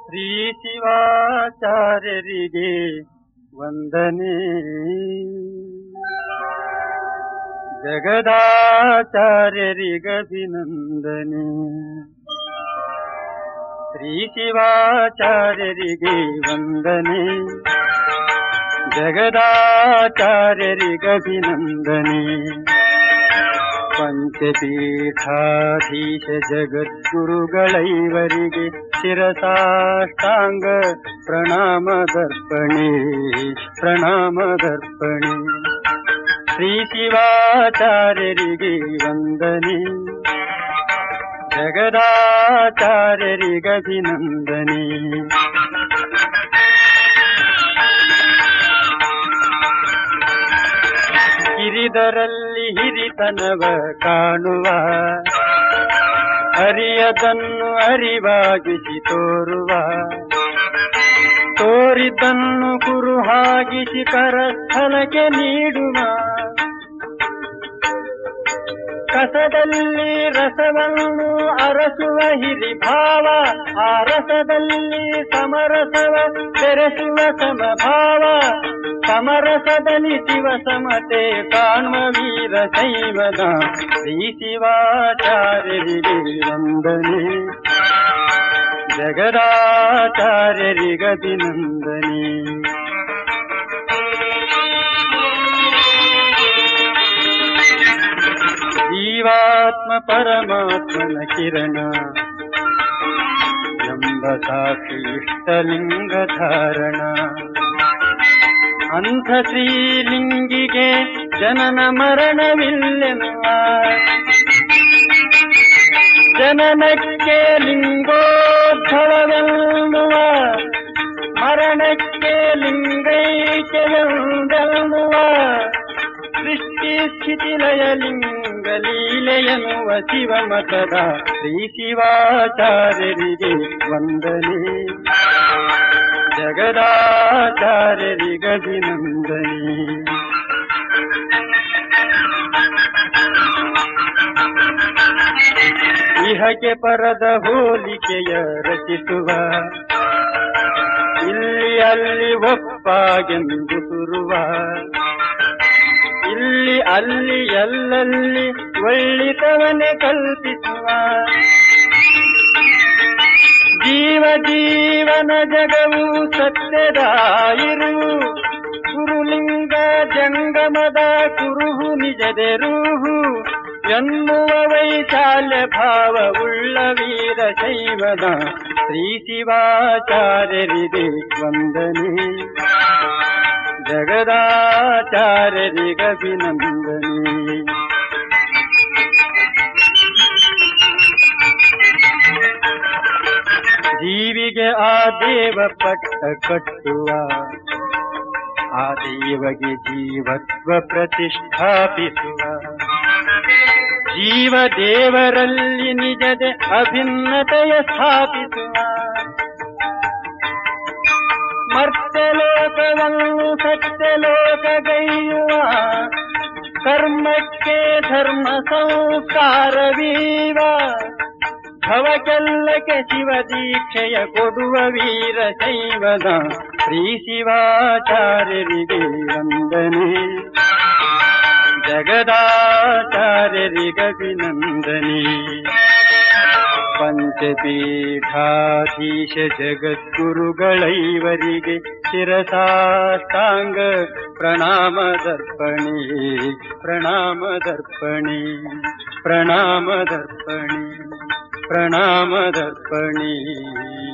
ಶ್ರೀ ಶಿವಾಚಾರ್ಯರಿಗೆ ವಂದನೆ ಜಗದಾಚಾರ್ಯರಿಗಭಿನಂದನೆ ಶ್ರೀ ಶಿವಾಚಾರ್ಯರಿಗೆ ವಂದನೆ ಜಗದಾಚಾರ್ಯರಿಗಭಿನಂದನೆ ಪಂಚಪೀಠಾಧೀಶ ಜಗದ್ಗುರುಗಳೈವರಿಗೆ ಶಿರಸಾಷ್ಟಾಂಗ ಪ್ರಣಾಮದರ್ಪಣೆ ಪ್ರಣಾಮದರ್ಪಣೆ ಶ್ರೀ ಶಿವಾಚಾರ್ಯರಿಗೆ ವಂದನೆ ಜಗದಾಚಾರ್ಯರಿಗಭಿನಂದನೆ ಹಿರಿದರಲ್ಲಿ ಹಿರಿತನವ ಕಾಣುವ ಅರಿಯದನ್ನು ಅರಿವಾಗಿಸಿ ತೋರುವ ತೋರಿದ್ದನ್ನು ಕುರುಹಾಗಿಸಿ ಕರಸ್ಥಲಕ್ಕೆ ನೀಡುವ ಕಸದಲ್ಲಿ ರಸವನ್ನು ಅರಸುವ ಹಿರಿಭಾವ ಆ ರಸದಲ್ಲಿ ಸಮರಸವ ಬೆರೆಸುವ ಸಮಭಾವ ಸಮರಸದಲ್ಲಿ ಶಿವ ಸಮತೆ ಕಾಣುವ ವೀರ ಶೈವದ ಶ್ರೀ ಶಿವಾಚಾರ್ಯರಿಗೆ ವಂದನೆ ಜಗದಾಚಾರ್ಯರಿಗಭಿನಂದನೆ ಜೀವಾತ್ಮ ಪರಮಾತ್ಮನ ಕಿರಣ ಎಂಬ ಸಾಕ್ಷಿ ಇಷ್ಟಲಿಂಗ ಧಾರಣ ಅಂಥ ಶ್ರೀಲಿಂಗಿಗೆ ಜನನ ಮರಣವಿಲ್ಲೆನ್ನುವ ಜನನಕ್ಕೆ ಲಿಂಗೋದ್ಭವವೆನ್ನುವ ಮರಣಕ್ಕೆ ಲಿಂಗೈಕ್ಯವೆಂದೆನ್ನುವ ಸೃಷ್ಟಿ ಸ್ಥಿತಿಲಯ ಲಿಂಗ ಲೀಲೆಯನ್ನುವ ಶಿವಮತದ ಶ್ರೀ ಶಿವಾಚಾರ್ಯರಿಗೆ ವಂದನೆ ಜಗದಾಚಾರ್ಯರಿಗಭಿನಂದನೆ ಇಹಕ್ಕೆ ಪರದ ಹೋಲಿಕೆಯ ರಚಿಸುವ ಇಲ್ಲಿ ಅಲ್ಲಿ ಒಪ್ಪಾಗೆಂದು ಸುರುವ ಇಲ್ಲಿ ಅಲ್ಲಿ ಎಲ್ಲಲ್ಲಿ ಒಳ್ಳಿತವನೆ ಕಲ್ಪಿಸುವ ಜೀವ ಜೀವನ ಜಗವು ಸತ್ಯದಾಯಿರು ಗುರುಲಿಂಗ ಜಂಗಮದ ಕುರುಹು ನಿಜದೆರುಹು ಎನ್ನುವ ವೈಶಾಲ್ಯ ಭಾವ ಉಳ್ಳ ವೀರ ಶೈವದ ಶ್ರೀ ಶಿವಾಚಾರ್ಯರಿಗೆ ವಂದನೆ ಜಗದಾಚಾರ್ಯರಿಗಭಿನಂದನೆ ಜೀವಿಗೆ ಆ ದೇವ ಪಟ್ಟ ಕಟ್ಟುವ ಆ ದೇವಗೆ ಜೀವತ್ವ ಪ್ರತಿಷ್ಠಾಪಿಸುವ ಜೀವ ದೇವರಲ್ಲಿ ನಿಜದ ಅಭಿನ್ನತೆಯ ಸ್ಥಾಪಿಸುವ ಮರ್ತ್ಯಲೋಕವನ್ನು ಸತ್ಯಲೋಕಗೈಯುವ ಕರ್ಮಕ್ಕೆ ಧರ್ಮ ಸಂಸ್ಕಾರವೀವ ಭವಕೆಲ್ಲಕ್ಕೆ ಶಿವ ದೀಕ್ಷೆಯ ಕೊಡುವ ವೀರ ಶೈವದ ಶ್ರೀ ಶಿವಾಚಾರ್ಯರಿಗೆ ವಂದನೆ ಜಗದಾಚಾರ್ಯರಿಗಭಿನಂದನೆ ಪಂಚಪೀಠಾಧೀಶ ಜಗದ್ಗುರುಗಳೈವರಿಗೆ ಶಿರಸಾಷ್ಟಾಂಗ ಪ್ರಣಾಮದರ್ಪಣೆ ಪ್ರಣಾಮದರ್ಪಣೆ ಪ್ರಣಾಮದರ್ಪಣೆ ಪ್ರಣಾಮದರ್ಪಣೆ